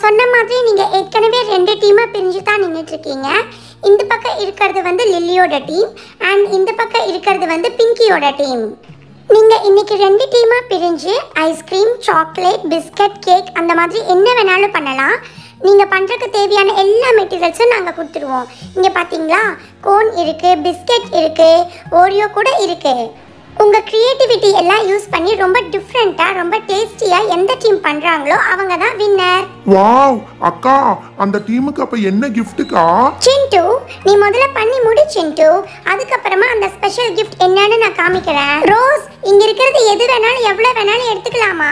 சொன்ன மாதிரி நீங்கள் ஏற்கனவே ரெண்டு டீமாக பிரிஞ்சு தான் நின்றுட்டு இருக்கீங்க இந்த பக்கம் இருக்கிறது வந்து லில்லியோட டீம் அண்ட் இந்த பக்கம் இருக்கிறது வந்து பிங்கியோட டீம் நீங்கள் இன்னைக்கு ரெண்டு டீமாக பிரிஞ்சு ஐஸ்கிரீம் சாக்லேட் பிஸ்கட் கேக் அந்த மாதிரி என்ன வேணாலும் பண்ணலாம் நீங்கள் பண்ணுறதுக்கு தேவையான எல்லா மெட்டீரியல்ஸும் நாங்கள் கொடுத்துருவோம் இங்கே பார்த்தீங்களா கோன் இருக்குது பிஸ்கட் இருக்குது ஓரியோ கூட இருக்குது உங்கள் க்ரியேட்டிவிட்டி எல்லாம் யூஸ் பண்ணி ரொம்ப டிஃப்ரெண்ட்டாக ரொம்ப டேஸ்டியாக எந்த டீம் பண்ணுறாங்களோ அவங்க தான் வின்னர் வாவ் அக்கா அந்த டீமுக்கு அப்ப என்ன கிஃப்ட்டுக்கா சிண்டு நீ முதல்ல பண்ணி முடி சிண்டு அதுக்கப்புறமா அந்த ஸ்பெஷல் கிஃப்ட் என்னன்னு நான் காமிக்கிறேன் ரோஸ் இங்க இருக்கிறது எது வேணாலும் எவ்வளவு வேணாலும் எடுத்துக்கலாமா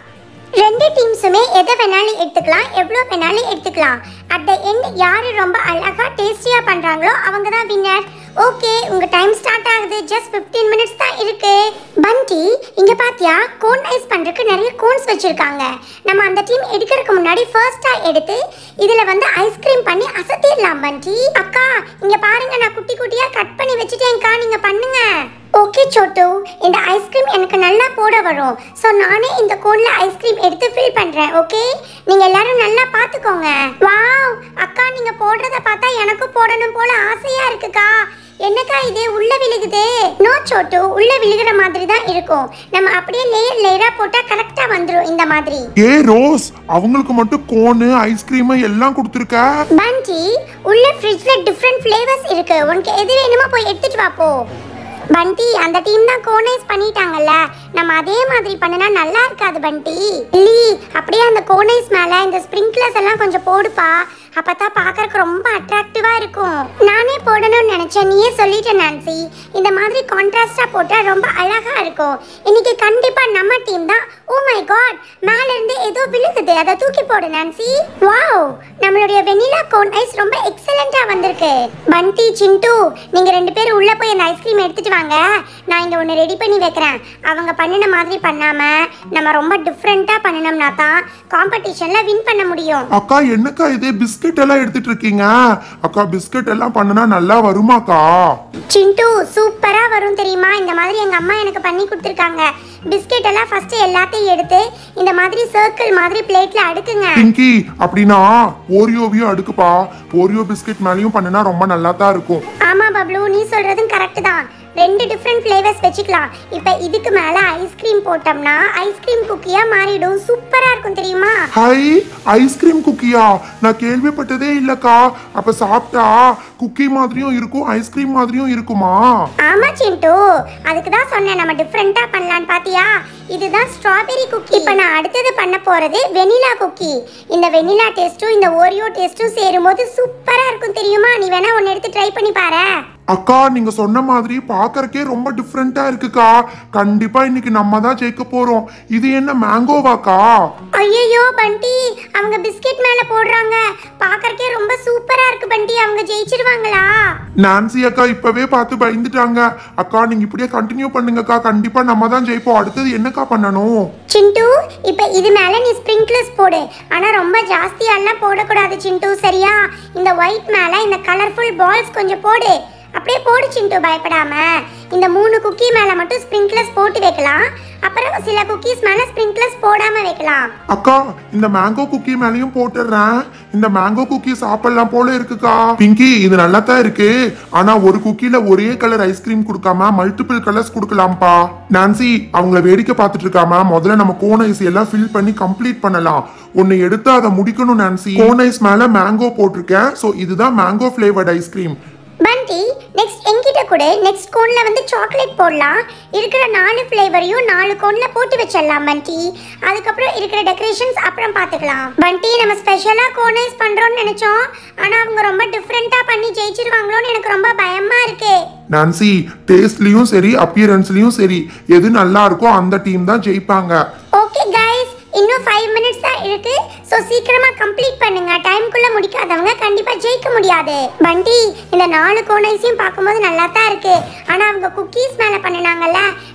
ரெண்டு டீம்ஸுமே எதை வேணாலும் எடுத்துக்கலாம் எவ்வளோ வேணாலும் எடுத்துக்கலாம் அட் த எண்ட் யார் ரொம்ப அழகா டேஸ்டியாக பண்ணுறாங்களோ அவங்க தான் வின்னர் ஓகே உங்க டைம் ஸ்டார்ட் ஆகுது ஜஸ்ட் 15 மினிட்ஸ் தான் இருக்கு பண்டி இங்க பாத்தியா கோன் ஐஸ் பண்றதுக்கு நிறைய கோன்ஸ் வச்சிருக்காங்க நம்ம அந்த டீம் எடுக்கிறதுக்கு முன்னாடி ஃபர்ஸ்டா எடுத்து இதுல வந்து ஐஸ்கிரீம் பண்ணி அசத்திடலாம் பண்டி அக்கா இங்க பாருங்க நான் குட்டி குட்டியா கட் பண்ணி வச்சுட்டேன்க்கா நீங்க பண்ணுங்க ஓகே சோட்டு இந்த ஐஸ்கிரீம் எனக்கு நல்லா போட வரும் ஸோ நானே இந்த கோன்ல ஐஸ்கிரீம் எடுத்து ஃபில் பண்றேன் ஓகே நீங்க எல்லாரும் நல்லா பாத்துக்கோங்க வாவ் அக்கா நீங்க போடுறத பார்த்தா எனக்கும் போடணும் போல ஆசையா இருக்குக்கா என்னக்கா இது உள்ள விழுகுது நோ சோட்டு உள்ள விழுகிற மாதிரி தான் இருக்கும் நம்ம அப்படியே லேயர் லேயரா போட்டா கரெக்டா வந்துரும் இந்த மாதிரி ஏ ரோஸ் அவங்களுக்கு மட்டும் கோனு ஐஸ்கிரீம் எல்லாம் கொடுத்துருக்க பஞ்சி உள்ள ஃப்ரிட்ஜ்ல டிஃப்ரெண்ட் ஃப்ளேவர்ஸ் இருக்கு உனக்கு எது வேணுமோ போய் எடுத்துட்டு வா போ பண்டி அந்த டீம் தான் கோனைஸ் பண்ணிட்டாங்கல்ல நம்ம அதே மாதிரி பண்ணினா நல்லா இருக்காது பண்டி லீ அப்படியே அந்த கோனைஸ் மேல இந்த ஸ்ப்ரிங்க்லர்ஸ் எல்லாம் கொஞ்சம் போடுப்பா அப்பதான் பார்க்கறதுக்கு ரொம்ப அட்ராக்டிவா இருக்கும் நானே போடணும்னு நினைச்சேன் நீயே சொல்லிட்ட நான்சி இந்த மாதிரி கான்ட்ராஸ்டா போட்டா ரொம்ப அழகா இருக்கும் இன்னைக்கு கண்டிப்பா நம்ம டீம் தான் ஓ மை காட் மேல இருந்து ஏதோ விழுகுது அதை தூக்கி போடு நான்சி வாவ் நம்மளுடைய வெனிலா கோன் ஐஸ் ரொம்ப எக்ஸலண்டா வந்திருக்கு பண்டி சிண்டு நீங்க ரெண்டு பேரும் உள்ள போய் அந்த ஐஸ்கிரீம் எடுத்துட்டு வாங்க நான் இங்க ஒன்னு ரெடி பண்ணி வைக்கிறேன் அவங்க பண்ணின மாதிரி பண்ணாம நம்ம ரொம்ப டிஃப்ரெண்டா பண்ணணும்னா தான் காம்படிஷன்ல வின் பண்ண முடியும் அக்கா என்னக்கா இது பிஸ்கட் எல்லாம் எடுத்துட்டு இருக்கீங்க அக்கா பிஸ்கட் எல்லாம் பண்ணுனா நல்லா வருமாக்கா சிண்டு சூப்பரா வரும் தெரியுமா இந்த மாதிரி எங்க அம்மா எனக்கு பண்ணி கொடுத்துருக்காங்க பிஸ்கெட் எல்லாம் ஃபர்ஸ்ட் எல்லாத்தையும் எடுத்து இந்த மாதிரி சர்க்கிள் மாதிரி பிளேட்ல அடுக்குங்க பிங்கி அப்படின்னா ஓரியோவையும் அடுக்குப்பா ஓரியோ பிஸ்கட் மேலேயும் பண்ணுனா ரொம்ப நல்லா தான் இருக்கும் ஆமா பப்ளு நீ சொல்றதும் கரெக்ட் தான் ரெண்டு டிஃப்ரெண்ட் ஃப்ளேவர்ஸ் வச்சுக்கலாம் இப்போ இதுக்கு மேல ஐஸ்கிரீம் போட்டோம்னா ஐஸ்கிரீம் குக்கியா மாறிடும் சூப்பரா இருக்கும் தெரியுமா ஹை ஐஸ்கிரீம் குக்கியா நான் கேள்விப்பட்டதே இல்லக்கா அப்ப சாப்பிட்டா குக்கி மாதிரியும் இருக்கும் ஐஸ்கிரீம் மாதிரியும் இருக்குமா ஆமா சிண்டு அதுக்கு தான் சொன்னேன் நம்ம டிஃப்ரெண்டா பண்ணலாம்னு பாத்தியா இதுதான் ஸ்ட்ராபெரி குக்கி இப்போ நான் அடுத்தது பண்ண போறது வெனிலா குக்கி இந்த வெனிலா டேஸ்ட்டும் இந்த ஓரியோ டேஸ்ட்டும் சேரும்போது சூப்பரா இருக்கும் தெரியுமா நீ வேணா ஒன்னு எடுத்து ட்ரை பண்ணி பாரு அக்கா நீங்க சொன்ன மாதிரி பார்க்கறக்கே ரொம்ப டிஃப்ரெண்டா இருக்குக்கா கண்டிப்பா இன்னைக்கு நம்ம தான் ஜெயிக்க போறோம் இது என்ன மேங்கோவாக்கா ஐயோ பண்டி அவங்க பிஸ்கெட் மேல போடுறாங்க பாக்கறக்கே ரொம்ப சூப்பரா இருக்கு பண்டி அவங்க ஜெயிச்சிருவாங்களா நான்சி அக்கா இப்பவே பார்த்து பயந்துட்டாங்க அக்கா நீங்க இப்படியே கண்டினியூ பண்ணுங்கக்கா கண்டிப்பா நம்ம தான் ஜெயிப்போம் அடுத்தது என்னக்கா பண்ணணும் சிண்டு இப்போ இது மேல நீ ஸ்ப்ரிங்க்லர்ஸ் போடு ஆனா ரொம்ப ஜாஸ்தியெல்லாம் போடக்கூடாது சிண்டு சரியா இந்த ஒயிட் மேல இந்த கலர்ஃபுல் பால்ஸ் கொஞ்சம் போடு அப்படியே போடு சிண்டு பயப்படாம இந்த மூணு குக்கி மேல மட்டும் ஸ்ப்ரிங்க்லர்ஸ் போட்டு வைக்கலாம் அப்புறம் சில குக்கீஸ் மேல ஸ்ப்ரிங்க்லர்ஸ் போடாம வைக்கலாம் அக்கா இந்த மேங்கோ குக்கி மேலயும் போட்டுடுறேன் இந்த மேங்கோ குக்கி சாப்பிடலாம் போல இருக்குக்கா பிங்கி இது நல்லா தான் இருக்கு ஆனா ஒரு குக்கில ஒரே கலர் ஐஸ்கிரீம் கொடுக்காம மல்டிபிள் கலர்ஸ் கொடுக்கலாம்ப்பா நான்சி அவங்கள வேடிக்கை பார்த்துட்டு இருக்காம முதல்ல நம்ம கோன் ஐஸ் எல்லாம் ஃபில் பண்ணி கம்ப்ளீட் பண்ணலாம் ஒன்னு எடுத்து அதை முடிக்கணும் நான்சி கோன் ஐஸ் மேல மேங்கோ போட்டிருக்கேன் ஸோ இதுதான் மேங்கோ ஃபிளேவர்ட் ஐஸ்கிரீம் பண்டி நெக்ஸ்ட் என்கிட்ட கூட நெக்ஸ்ட் கோன்ல வந்து சாக்லேட் போடலாம் இருக்கிற நாலு ஃப்ளேவரையும் நாலு கோன்ல போட்டு வச்சிடலாம் பண்டி அதுக்கப்புறம் இருக்கிற டெக்கரேஷன்ஸ் அப்புறம் பார்த்துக்கலாம் பண்டி நம்ம ஸ்பெஷலாக கோனைஸ் பண்றோம்னு நினைச்சோம் ஆனா அவங்க ரொம்ப டிஃப்ரெண்டா பண்ணி ஜெயிச்சிருவாங்களோன்னு எனக்கு ரொம்ப பயமா இருக்கு நான்சி டேஸ்ட்லயும் சரி அப்பியரன்ஸ்லயும் சரி எது நல்லா இருக்கோ அந்த டீம் தான் ஜெயிப்பாங்க ஓகே கைஸ் இன்னும் ஃபைவ் மினிட்ஸ் தான் இருக்கு ஸோ சீக்கிரமா கம்ப்ளீட் பண்ணுங்க டைம்குள்ள முடிக்காதவங்க கண்டிப்பா ஜெயிக்க முடியாது பண்டி இந்த நாலு கோனைஸையும் பார்க்கும்போது நல்லா தான் இருக்கு ஆனா அவங்க குக்கீஸ் மேல பண்ணினாங்கல்ல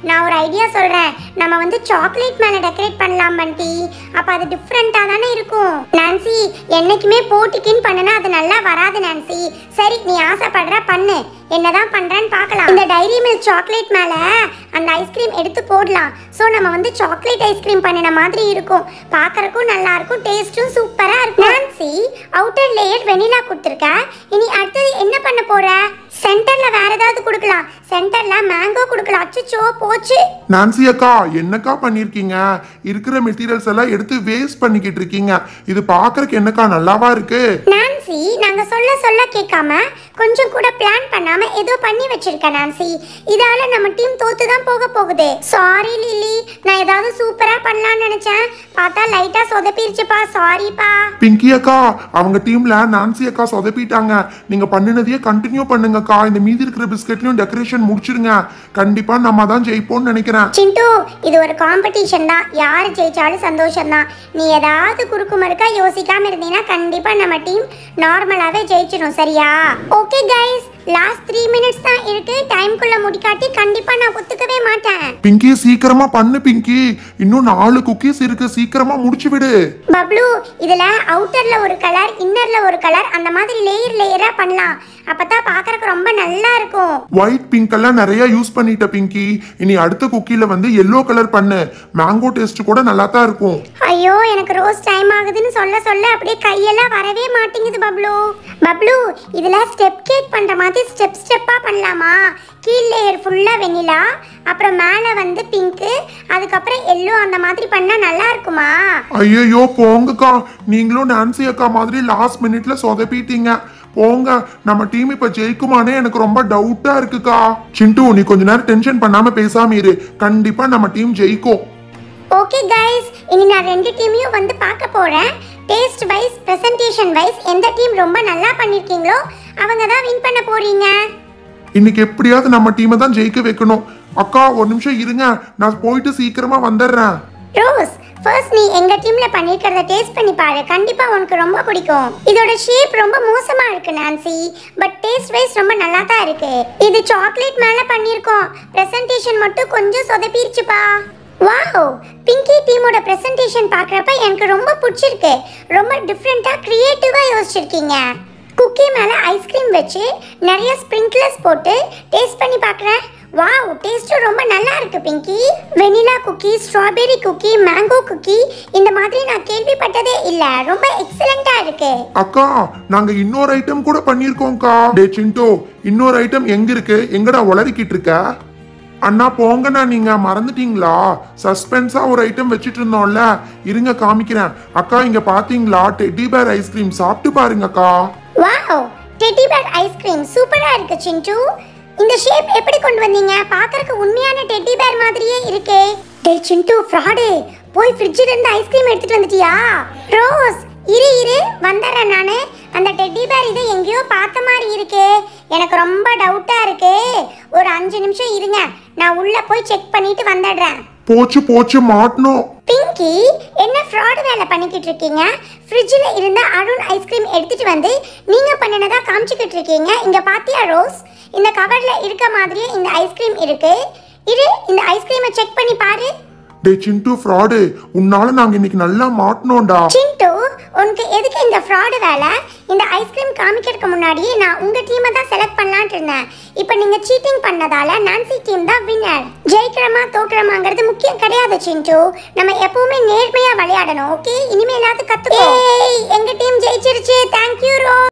நான் ஒரு ஐடியா சொல்றேன் நம்ம வந்து சாக்லேட் மேல டெக்கரேட் பண்ணலாம் பண்டி அப்ப அது டிஃப்ரெண்டா தானே இருக்கும் நான்சி என்னைக்குமே போட்டிக்குன்னு பண்ணுனா அது நல்லா வராது நான்சி சரி நீ ஆசைப்படுற பண்ணு என்னதான் பண்றேன்னு பார்க்கலாம் இந்த டைரி மில்க் சாக்லேட் மேல அந்த ஐஸ்கிரீம் எடுத்து போடலாம் ஸோ நம்ம வந்து சாக்லேட் ஐஸ்கிரீம் பண்ணின மாதிரி இருக்கும் பார்க்கறதுக்கும் நல்லா இருக்கும் டேஸ்ட்டும் சூப்பரா இருக்கும் நான்சி அவுட்டர் லேயர் வெனிலா கொடுத்துருக்க இனி அடுத்தது என்ன பண்ண போற சென்டர்ல வேற ஏதாவது கொடுக்கலாம் சென்டர்ல மேங்கோ கொடுக்கலாம் அச்சோ போச்சு நான்சி அக்கா என்னக்கா பண்ணிருக்கீங்க இருக்கிற மெட்டீரியல்ஸ் எல்லாம் எடுத்து வேஸ்ட் பண்ணிக்கிட்டு இருக்கீங்க இது பாக்குறதுக்கு என்னக்கா நல்லாவா இருக்கு நான்சி நாங்க சொல்ல சொல்ல கேட்காம கொஞ்சம் கூட பிளான் பண்ணாம ஏதோ பண்ணி வச்சிருக்க நான்சி இதால நம்ம டீம் தோத்து தான் போக போகுது சாரி லில்லி நான் ஏதாவது சூப்பரா பண்ணலாம்னு நினைச்சேன் பார்த்தா லைட்டா சொதப்பிருச்சுப்பா சாரிப்பா பிங்கி அக்கா அவங்க டீம்ல நான்சி அக்கா சொதப்பிட்டாங்க நீங்க பண்ணினதையே கண்டினியூ பண்ணுங்கக்கா இந்த மீதி இருக்கிற பிஸ்கெட்லயும் டெக்கரேஷன் முடிச்சிடுங்க கண்டிப்பா நம்ம தான் ஜெயிப்போம்னு நினைக்கிறேன் சிண்டு இது ஒரு காம்படிஷன் தான் யார் ஜெயிச்சாலும் சந்தோஷம் தான் நீ ஏதாவது குறுக்கு மறுக்கா யோசிக்காம இருந்தீங்கன்னா கண்டிப்பா நம்ம டீம் நார்மலாவே ஜெயிச்சிடும் சரியா okay guys last three minutes தான் இருக்கு டைம்குள்ள முடிக்காட்டி கண்டிப்பா நான் ஒத்துக்கவே மாட்டேன் பிங்கி சீக்கிரமா பண்ணு பிங்கி இன்னும் நாலு குக்கீஸ் இருக்கு சீக்கிரமா முடிச்சு விடு பப்ளு இதுல அவுட்டர்ல ஒரு கலர் இன்னர்ல ஒரு கலர் அந்த மாதிரி லேயர் லேயரா பண்ணலாம் அப்பதான் பார்க்கறதுக்கு ரொம்ப நல்லா இருக்கும் ஒயிட் பிங்க் எல்லாம் நிறைய யூஸ் பண்ணிட்ட பிங்கி இனி அடுத்த குக்கில வந்து எல்லோ கலர் பண்ணு மேங்கோ டேஸ்ட் கூட நல்லா தான் இருக்கும் ஐயோ எனக்கு ரோஸ் டைம் ஆகுதுன்னு சொல்ல சொல்ல அப்படியே கையெல்லாம் வரவே மாட்டேங்குது பப்ளு பப்ளு இதுல ஸ்டெப் கேக் பண்ற மாதிரி ஸ்டெப் ஸ்டெப்பா பண்ணலாமா கீழ் லேயர் ஃபுல்லா வெண்ணிலா அப்புறம் மேலே வந்து பிங்க்கு அதுக்கப்புறம் எல்லோ அந்த மாதிரி பண்ணா நல்லா இருக்குமா ஐயோ போங்கக்கா நீங்களும் நான்சி அக்கா மாதிரி லாஸ்ட் மினிட்ல சொதப்பிட்டீங்க போங்க நம்ம டீம் இப்ப ஜெயிக்குமானே எனக்கு ரொம்ப டவுட்டா இருக்குக்கா சிண்டு நீ கொஞ்ச நேரம் டென்ஷன் பண்ணாம பேசாம இரு கண்டிப்பா நம்ம டீம் ஜெயிக்கும் ஓகே கைஸ் இனி நான் ரெண்டு டீமையும் வந்து பார்க்க போறேன் டேஸ்ட் வைஸ் பிரசன்டேஷன் வைஸ் எந்த டீம் ரொம்ப நல்லா பண்ணிருக்கீங்களோ அவங்க தான் வின் பண்ண போறீங்க இன்னைக்கு எப்படியாவது நம்ம டீமை தான் ஜெயிக்க வைக்கணும் அக்கா ஒரு நிமிஷம் இருங்க நான் போயிட்டு சீக்கிரமா வந்துடுறேன் ரோஸ் ஃபர்ஸ்ட் நீ எங்க டீம்ல பண்ணிருக்கிறத டேஸ்ட் பண்ணி பாரு கண்டிப்பா உனக்கு ரொம்ப பிடிக்கும் இதோட ஷேப் ரொம்ப மோசமா இருக்கு நான்சி பட் டேஸ்ட் வைஸ் ரொம்ப நல்லா தான் இருக்கு இது சாக்லேட் மேல பண்ணிருக்கோம் பிரசன்டேஷன் மட்டும் கொஞ்சம் சொதப்பிருச்சுப்பா வாவ் பிங்கி டீமோட பிரசன்டேஷன் பார்க்குறப்ப எனக்கு ரொம்ப பிடிச்சிருக்கு ரொம்ப டிஃப்ரெண்ட்டாக க்ரியேட்டிவாக யோசிச்சிருக்கீங்க குக்கி மேலே ஐஸ்கிரீம் வச்சு நிறைய ஸ்ப்ரிங்க்லர்ஸ் போட்டு டேஸ்ட் பண்ணி பார்க்குறேன் வாவ் டேஸ்ட்டும் ரொம்ப நல்லா இருக்கு Pinky vanilla cookie strawberry cookie mango cookie இந்த மாதிரி நான் கேள்விப்பட்டதே இல்லை ரொம்ப எக்ஸலண்ட்டாக இருக்கு அக்கா நாங்க இன்னொரு ஐட்டம் கூட பண்ணிருக்கோம்க்கா டே சிண்டோ இன்னொரு ஐட்டம் எங்க இருக்கு எங்கடா உளறிக்கிட்டு இருக்க அண்ணா போங்கண்ணா நீங்க மறந்துட்டீங்களா சஸ்பென்ஸா ஒரு ஐட்டம் வச்சிட்டு இருந்தோம்ல இருங்க காமிக்கிறேன் அக்கா இங்க பாத்தீங்களா டெட்டி பேர் ஐஸ்கிரீம் சாப்பிட்டு பாருங்க அக்கா வாவ் டெட்டி பேர் ஐஸ்கிரீம் சூப்பரா இருக்கு சிண்டு இந்த ஷேப் எப்படி கொண்டு வந்தீங்க பார்க்கறதுக்கு உண்மையான டெட்டி பேர் மாதிரியே இருக்கே டேய் சிண்டு ஃப்ராடு போய் ஃப்ரிட்ஜில் இருந்து ஐஸ்கிரீம் எடுத்துட்டு வந்துட்டியா ரோஸ் இரு இரு வந்துடுறேன் நான் அந்த டெட்டி பேர் இதை எங்கேயோ பார்த்த மாதிரி இருக்கே எனக்கு ரொம்ப டவுட்டா இருக்கு ஒரு அஞ்சு நிமிஷம் இருங்க நான் உள்ள போய் செக் பண்ணிட்டு வந்துடுறேன் போச்சு போச்சு மாட்டணும் பிங்கி என்ன ஃப்ராட் வேலை பண்ணிக்கிட்டு இருக்கீங்க ஃப்ரிட்ஜில் இருந்த அருண் ஐஸ்கிரீம் எடுத்துட்டு வந்து நீங்க பண்ணினதா காமிச்சிக்கிட்டு இருக்கீங்க இங்க பாத்தியா ரோஸ் இந்த கவர்ல இருக்க மாதிரியே இந்த ஐஸ்கிரீம் இருக்கு இரு இந்த ஐஸ்கிரீமை செக் பண்ணி பாரு டே சிண்டு ஃப்ராடு உன்னால நாங்க இன்னைக்கு நல்லா மாட்டணும்டா சிண்டு உனக்கு எதுக்கு இந்த ஃப்ராடு வேலை இந்த ஐஸ்கிரீம் காமிக்கிறதுக்கு முன்னாடியே நான் உங்க டீமை தான் செலக்ட் பண்ணலான்ட்டு இருந்தேன் இப்போ நீங்க சீட்டிங் பண்ணதால நான்சி டீம் தான் வின்னர் ஜெயிக்கிறமா தோக்குறமாங்கிறது முக்கியம் கிடையாது சிண்டு நம்ம எப்பவுமே நேர்மையா விளையாடணும் ஓகே இனிமேலாவது கத்துக்கோ ஏய், எங்க டீம் ஜெயிச்சிருச்சு தேங்க்யூ ரோ